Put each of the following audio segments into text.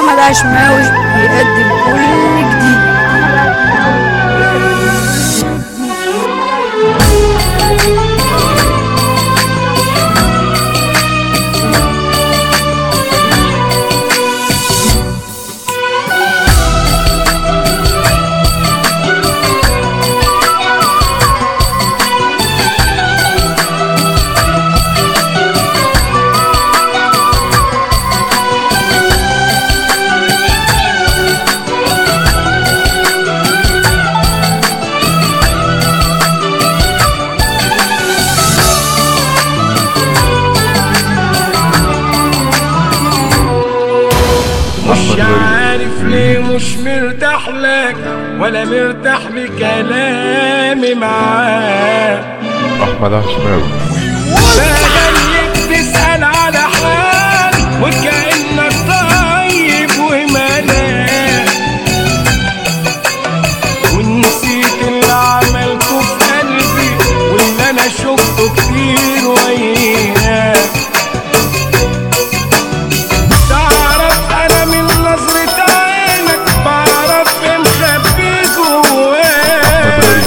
احمد عشماوي بيقدم كل جديد مش عارف ليه مش مرتاح لك ولا مرتاح لكلامي معاك احمد عشماوي بخليك تسأل على حال وكأنك طيب وملاك ونسيت اللي عملته في قلبي واللي انا شفته كتير وياك تعرف انا من نظرة عينك بعرف مخبي جواك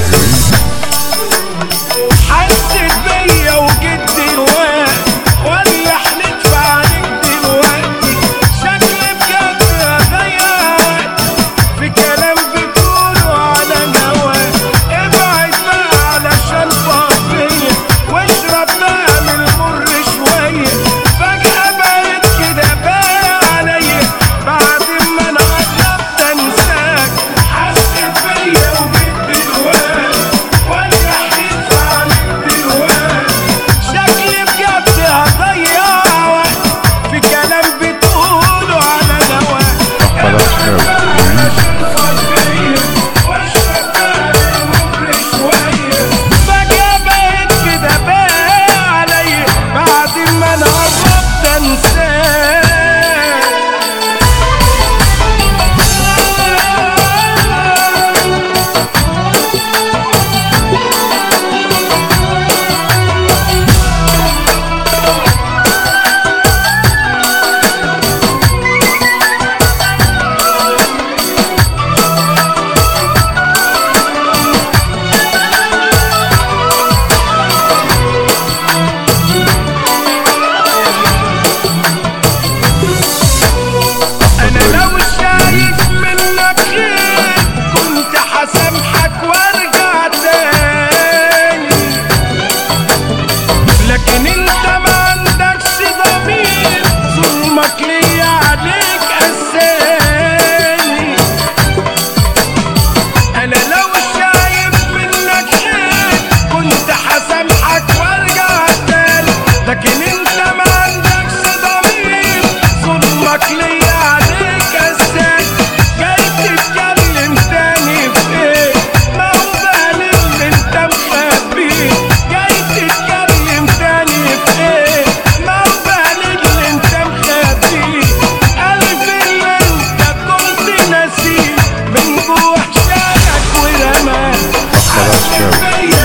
حسيت بيا وجيت دلوقتي ولا حليت في عليك دلوقتي شكلي بجد هضيع وقت في كلام بتقوله على نواك ابعد بقى علشان فاضية واشرب بقى من المر شوية فجأة بقيت كده باقي عليا بعد ما انا قربت انساك حسيت بيا وجيت دلوقتي ولا حليت في عليك دلوقتي شكلي بجد هضيع وقت في كلام بتقوله على نواك احمد عشماوي فجأة بقيت كده باقي عليا بعد ما انا قربت انساك انا لو شايف منك خير كنت هسامحك وارجع تاني لكن انت ما عندكش ضمير ظلمك ليا عليك قساني انا لو شايف منك خير كنت هسامحك وارجع تاني لكن انت ما عندكش ضمير ظلمك ليا عليك قساني جاي تتكلم تاني في ايه ما هو بقى اللي انت مخبيه جاي تتكلم تاني في ايه ما هو بقى اللي انت مخبيه قلبي اللي انت كنت ناسيه من جوه حشالك ورماه احمد عشماوي